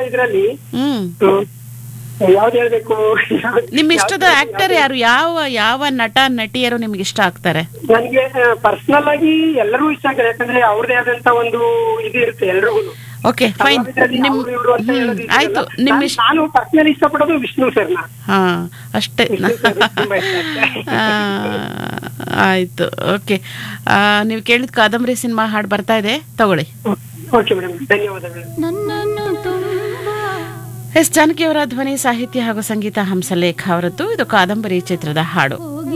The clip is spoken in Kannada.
ಇದ್ರಲ್ಲಿ ಹ್ಮ್ ಯಾವ್ದು ಹೇಳ್ಬೇಕು ಯಾವ್ದ್- ನಿಮ್ ಇಷ್ಟದ ಯಾವ್ದ್- ಆಕ್ಟರ್ ಯಾರು ಯಾವ ಯಾವ ನಟ ನಟಿಯರು ನಿಮ್ಗೆ ಇಷ್ಟ ಆಗ್ತಾರೆ ನನ್ಗೆ ಪರ್ಸನಲ್ ಆಗಿ ಎಲ್ಲರೂ ಇಷ್ಟ ಆಗ್ತಾರೆ ಯಾಕಂದ್ರೆ ಅವ್ರದೇ ಆದಂತ ಒಂದು ಇದು ಇರುತ್ತೆ ಎಲ್ರಿಗೂ ಓಕೆ ಫೈನ್ ನಿಮ್ ಹ್ಮ್, ಆಯ್ತು ನಿಮ್ ಇಷ್ಟ ನಾನು ಪರ್ಸನಲ್ ಇಷ್ಟಪಡೋದು ವಿಷ್ಣು ಸರ್ನ ಹಾ ಅಷ್ಟೇ ವಿಷ್ಣು ಸರ್ ತುಂಬಾ ಇಷ್ಟ ಆಗ್ತಾರೆ. ಆ, ಆಯ್ತು ಓಕೆ ನೀವು ಕೇಳಿದ ಕಾದಂಬರಿ ಸಿನಿಮಾ ಹಾಡು ಬರ್ತಾ ಇದೆ ತಗೊಳ್ಳಿ ಓಕೆ ಮೇಡಮ್ ಧನ್ಯವಾದಗಳು ನನ್ನನ್ನು ತುಂಬಾ ಎಸ್ ಜಾನಕಿ ಅವರ ಧ್ವನಿ ಸಾಹಿತ್ಯ ಹಾಗೂ ಸಂಗೀತ ಹಂಸಲೇಖ ಅವರದ್ದು ಇದು ಕಾದಂಬರಿ ಚಿತ್ರದ ಹಾಡು